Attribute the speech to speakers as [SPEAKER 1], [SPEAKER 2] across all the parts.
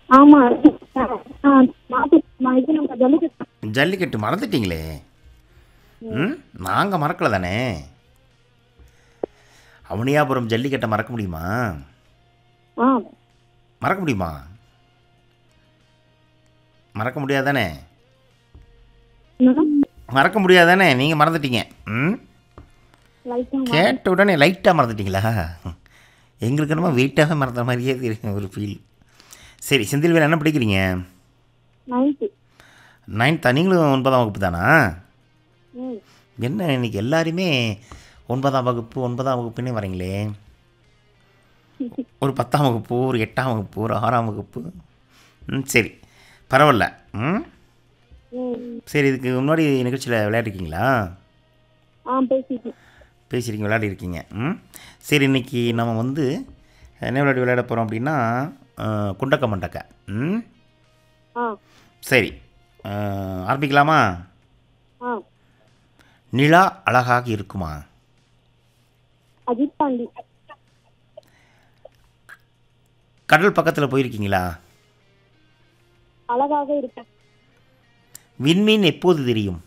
[SPEAKER 1] ஆமா ஆ, மாத்தி மா- இது நம்ம ஜல்லிக்கட்டு
[SPEAKER 2] ஜல்லிக்கட்டு மறந்துட்டீங்களே ம் நாங்கள் மறக்கல தானே அவனியாபுரம் ஜல்லிக்கட்டை மறக்க முடியுமா
[SPEAKER 1] ஆ
[SPEAKER 2] மறக்க முடியுமா மறக்க முடியாதானே
[SPEAKER 1] என்னன்னா
[SPEAKER 2] மறக்க முடியாதானே நீங்கள் மறந்துட்டீங்க ம்
[SPEAKER 1] லைட்டா
[SPEAKER 2] கேட்ட உடனே லைட்டாக மறந்துட்டீங்களா எங்களுக்கு என்னமோ வெயிட்டாக மறந்த மாதிரியே தெரியும் ஒரு ஃபீல் சரி செந்தில்வேல் என்ன படிக்கிறீங்க
[SPEAKER 1] நைன்த்து
[SPEAKER 2] நைன்த்தா நீங்களும் ஒன்பதாம் வகுப்பு தானா
[SPEAKER 1] ம்
[SPEAKER 2] என்ன இன்னைக்கு எல்லாருமே ஒன்பதாம் வகுப்பு ஒன்பதாம் வகுப்புன்னே வரீங்களே ஒரு பத்தாம் வகுப்பு ஒரு எட்டாம் வகுப்பு ஒரு ஆறாம் வகுப்பு ம் சரி பரவாயில்ல ம்
[SPEAKER 1] ம்
[SPEAKER 2] சரி இதுக்கு முன்னாடி நிகழ்ச்சியில் விளையாடிருக்கீங்களா
[SPEAKER 1] ஆ பேசிட்டு
[SPEAKER 2] பேசியிருக்கீங்க விளையாடிருக்கீங்க ம் சரி இன்னைக்கு நம்ம வந்து என்ன விளையாடி விளையாட போகிறோம் அப்படின்னா அஹ், குண்டக்க மண்டக்க ம்
[SPEAKER 1] ஆ
[SPEAKER 2] சரி அஹ், ஆரம்பிக்கலாமா
[SPEAKER 1] ஆ
[SPEAKER 2] நிலா அழகாக இருக்குமா
[SPEAKER 1] அஜித் பாண்டி
[SPEAKER 2] கடல் பக்கத்தில் போயிருக்கீங்களா
[SPEAKER 1] அழகாக இருக்கும்
[SPEAKER 2] விண்மீன் எப்போது தெரியும்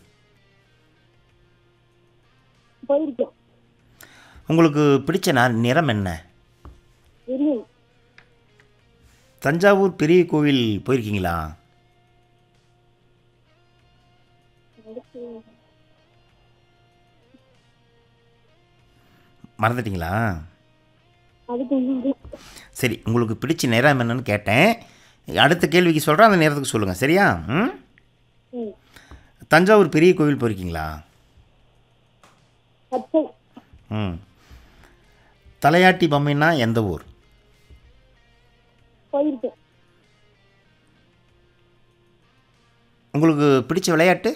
[SPEAKER 1] போயிருக்கேன்
[SPEAKER 2] உங்களுக்கு பிடிச்ச ந நிறம் என்ன
[SPEAKER 1] தெரியும்
[SPEAKER 2] தஞ்சாவூர் பெரிய கோவில் போயிருக்கீங்களா மறந்துட்டீங்களா
[SPEAKER 1] அதுக்கு வந்து
[SPEAKER 2] சரி உங்களுக்கு பிடிச்ச நிறம் என்னன்னு கேட்டேன் அடுத்த கேள்விக்கு சொல்கிறேன் அந்த நேரத்துக்கு சொல்லுங்கள் சரியா ம்
[SPEAKER 1] ம்
[SPEAKER 2] தஞ்சாவூர் பெரிய கோவில் போயிருக்கீங்களா
[SPEAKER 1] பச்சை
[SPEAKER 2] ம் தலையாட்டி பொம்மைன்னா எந்த ஊர்
[SPEAKER 1] போயிருக்கேன்
[SPEAKER 2] உங்களுக்கு பிடிச்ச விளையாட்டு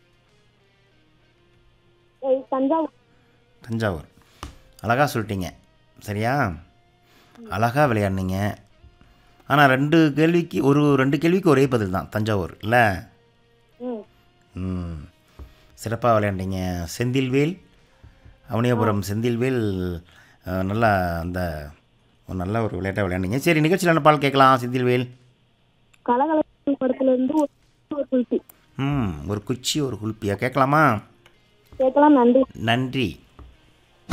[SPEAKER 1] ஏய், தஞ்சாவூர்
[SPEAKER 2] தஞ்சாவூர் அழகாக சொல்லிட்டீங்க சரியா அழகாக விளையாடுனீங்க ஆனால் ரெண்டு கேள்விக்கு ஒரு ரெண்டு கேள்விக்கு ஒரே பதில் தான் தஞ்சாவூர் இல்லை
[SPEAKER 1] ம்
[SPEAKER 2] ம் சிறப்பாக விளையாண்டீங்க செந்தில்வேல் அவனியாபுரம் செந்தில்வேல் அஹ், நல்லா அந்த ஒரு நல்ல ஒரு விளையாட்டாக விளையாண்டீங்க சரி நிகழ்ச்சியில் என்ன பால் கேட்கலாம் செந்தில்வேல்
[SPEAKER 1] கலகலப்பு படத்துல இருந்து ஒரு ஒரு குல்பி
[SPEAKER 2] ம் ஒரு குச்சி ஒரு குல்பியா கேட்கலாமா
[SPEAKER 1] கேட்கலாம் நன்றி
[SPEAKER 2] நன்றி